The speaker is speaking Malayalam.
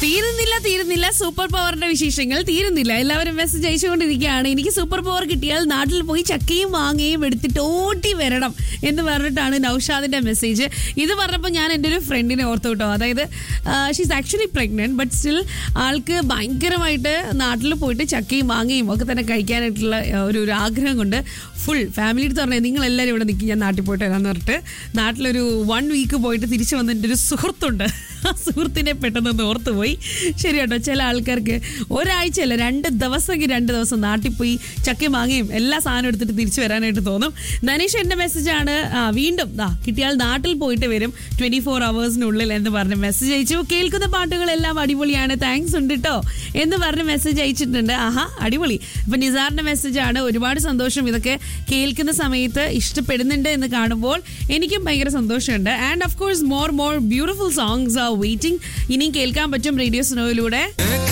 തീരുന്നില്ല തീരുന്നില്ല സൂപ്പർ പവറിന്റെ വിശേഷങ്ങൾ തീരുന്നില്ല എല്ലാവരും മെസ്സേജ് അയച്ചുകൊണ്ടിരിക്കുകയാണ് എനിക്ക് സൂപ്പർ പവർ കിട്ടിയാൽ നാട്ടിൽ പോയി ചക്കയും മാങ്ങയും എടുത്തിട്ട് ഓട്ടി വരണം എന്ന് പറഞ്ഞിട്ടാണ് നൌഷാദിന്റെ മെസ്സേജ് ഇത് പറഞ്ഞപ്പോൾ ഞാൻ എൻ്റെ ഒരു ഫ്രണ്ടിനെ ഓർത്തു കേട്ടോ അതായത് she's actually pregnant but still ആൾക്ക് ഭയങ്കരമായിട്ട് നാട്ടിൽ പോയിട്ട് ചക്കയും മാങ്ങയും ഒക്കെ തന്നെ കഴിക്കാനായിട്ടുള്ള ആ, ഒരു ഒരു ആഗ്രഹം കൊണ്ട് ഫുൾ ഫാമിലി അടുത്ത് പറഞ്ഞത് നിങ്ങൾ എല്ലാവരും ഇവിടെ നിൽക്കും ഞാൻ നാട്ടിൽ പോയിട്ട് വരാമെന്ന് പറഞ്ഞിട്ട് നാട്ടിലൊരു വൺ വീക്ക് പോയിട്ട് തിരിച്ചു വന്ന എൻ്റെ ഒരു സുഹൃത്തുണ്ട് ആ സുഹൃത്തിനെ പെട്ടെന്ന് ഓർത്തു പോയി ശരി കേട്ടോ ചില ആൾക്കാർക്ക് ഒരാഴ്ചയല്ല രണ്ട് ദിവസമെങ്കിൽ രണ്ട് ദിവസം നാട്ടിൽ പോയി ചക്കയും മാങ്ങയും എല്ലാ സാധനവും എടുത്തിട്ട് തിരിച്ചു വരാനായിട്ട് തോന്നും ധനീഷ് എൻ്റെ മെസ്സേജാണ് ആ വീണ്ടും ദാ കിട്ടിയാൽ നാട്ടിൽ പോയിട്ട് വരും ട്വൻറ്റി ഫോർ അവേഴ്സിനുള്ളിൽ എന്ന് പറഞ്ഞ് മെസ്സേജ് അയച്ചു കേൾക്കുന്ന പാട്ടുകളെല്ലാം അടിപൊളിയാണ് താങ്ക്സ് ഉണ്ട് കേട്ടോ എന്ന് പറഞ്ഞ് മെസ്സേജ് അയച്ചിട്ടുണ്ട് ആഹാ അടിപൊളി ഇപ്പൊ നിസാറിന്റെ മെസ്സേജാണ് ഒരുപാട് സന്തോഷം ഇതൊക്കെ കേൾക്കുന്ന സമയത്ത് ഇഷ്ടപ്പെടുന്നുണ്ട് എന്ന് കാണുമ്പോൾ എനിക്കും ഭയങ്കര സന്തോഷമുണ്ട് and of course more more beautiful songs are waiting ഇനിയും കേൾക്കാൻ പറ്റും റേഡിയോ സ്നോയിലൂടെ